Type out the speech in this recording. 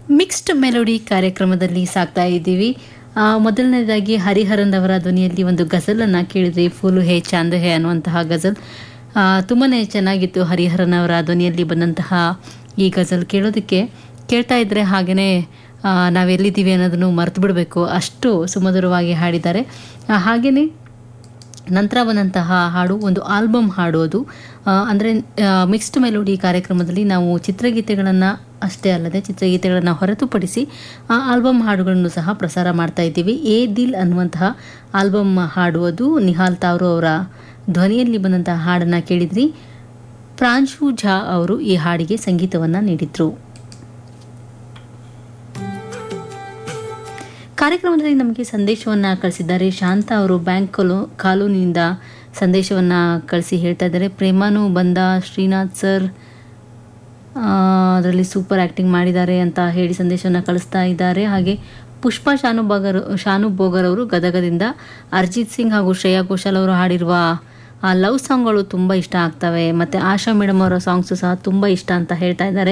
mixed melody ಕಾರ್ಯಕ್ರಮದಲ್ಲಿ ಸಾಕ್ತಾ ಇದ್ದೀವಿ ಆ, ಮೊದಲನೇದಾಗಿ ಹರಿಹರನ್ ಅವರ ಧ್ವನಿಯಲ್ಲಿ ಒಂದು ಗಜಲನ್ನು ಕೇಳಿದ್ರಿ ಫೂಲು ಹೇ ಚಾಂದ್ ಹೇ ಅನ್ನುವಂತಹ ಗಜಲ್ ಆ, ತುಂಬಾನೇ ಚೆನ್ನಾಗಿತ್ತು ಹರಿಹರನ್ ಅವರ ಧ್ವನಿಯಲ್ಲಿ ಬಂದಂತಹ ಈ ಗಜಲ್ ಕೇಳೋದಕ್ಕೆ ಕೇಳ್ತಾ ಇದ್ರೆ ಹಾಗೆಯೇ ನಾವೆಲ್ಲಿದ್ದೀವಿ ಅನ್ನೋದನ್ನು ಮರೆತು ಬಿಡಬೇಕು ಅಷ್ಟು ಸುಮಧುರವಾಗಿ ಹಾಡಿದ್ದಾರೆ ಆ, ಹಾಗೆಯೇ ನಂತರ ಬಂದಂತಹ ಹಾಡು ಒಂದು ಆಲ್ಬಮ್ ಹಾಡು ಅದು ಆ, ಅಂದರೆ ಮಿಕ್ಸ್ಡ್ ಮೆಲೋಡಿ ಕಾರ್ಯಕ್ರಮದಲ್ಲಿ ನಾವು ಚಿತ್ರಗೀತೆಗಳನ್ನು ಅಷ್ಟೇ ಅಲ್ಲದೆ ಚಿತ್ರಗೀತೆಗಳನ್ನು ಹೊರತುಪಡಿಸಿ ಆ ಆಲ್ಬಮ್ ಹಾಡುಗಳನ್ನು ಸಹ ಪ್ರಸಾರ ಮಾಡ್ತಾ ಇದ್ದೀವಿ ಎ ದಿಲ್ ಅನ್ನುವಂತಹ ಆಲ್ಬಮ್ ಹಾಡು ಅದು ನಿಹಾಲ್ ತಾವ್ರು ಅವರ ಧ್ವನಿಯಲ್ಲಿ ಬಂದಂತಹ ಹಾಡನ್ನು ಕೇಳಿದ್ರಿ ಪ್ರಾಂಶು ಝಾ ಅವರು ಈ ಹಾಡಿಗೆ ಸಂಗೀತವನ್ನು ನೀಡಿದ್ರು ಕಾರ್ಯಕ್ರಮದಲ್ಲಿ ನಮಗೆ ಸಂದೇಶವನ್ನು ಕಳಿಸಿದ್ದಾರೆ ಶಾಂತ ಅವರು ಬ್ಯಾಂಕ್ ಕಾಲೋ ಕಾಲೋನಿಯಿಂದ ಸಂದೇಶವನ್ನು ಕಳಿಸಿ ಹೇಳ್ತಾ ಇದ್ದಾರೆ ಪ್ರೇಮಾನು ಬಂದ ಶ್ರೀನಾಥ್ ಸರ್ ಅದರಲ್ಲಿ ಸೂಪರ್ ಆ್ಯಕ್ಟಿಂಗ್ ಮಾಡಿದ್ದಾರೆ ಅಂತ ಹೇಳಿ ಸಂದೇಶವನ್ನು ಕಳಿಸ್ತಾ ಇದ್ದಾರೆ ಹಾಗೆ ಪುಷ್ಪ ಶಾನು ಬಗರ್ ಶಾನು ಬೋಗರ್ ಅವರು ಗದಗದಿಂದ ಅರ್ಜಿತ್ ಸಿಂಗ್ ಹಾಗೂ ಶ್ರೇಯಾ ಘೋಷಾಲ್ ಅವರು ಹಾಡಿರುವ ಆ ಲವ್ ಸಾಂಗ್ಗಳು ತುಂಬ ಇಷ್ಟ ಆಗ್ತವೆ ಮತ್ತು ಆಶಾ ಮೇಡಮ್ ಅವರ ಸಾಂಗ್ಸು ಸಹ ತುಂಬ ಇಷ್ಟ ಅಂತ ಹೇಳ್ತಾ ಇದ್ದಾರೆ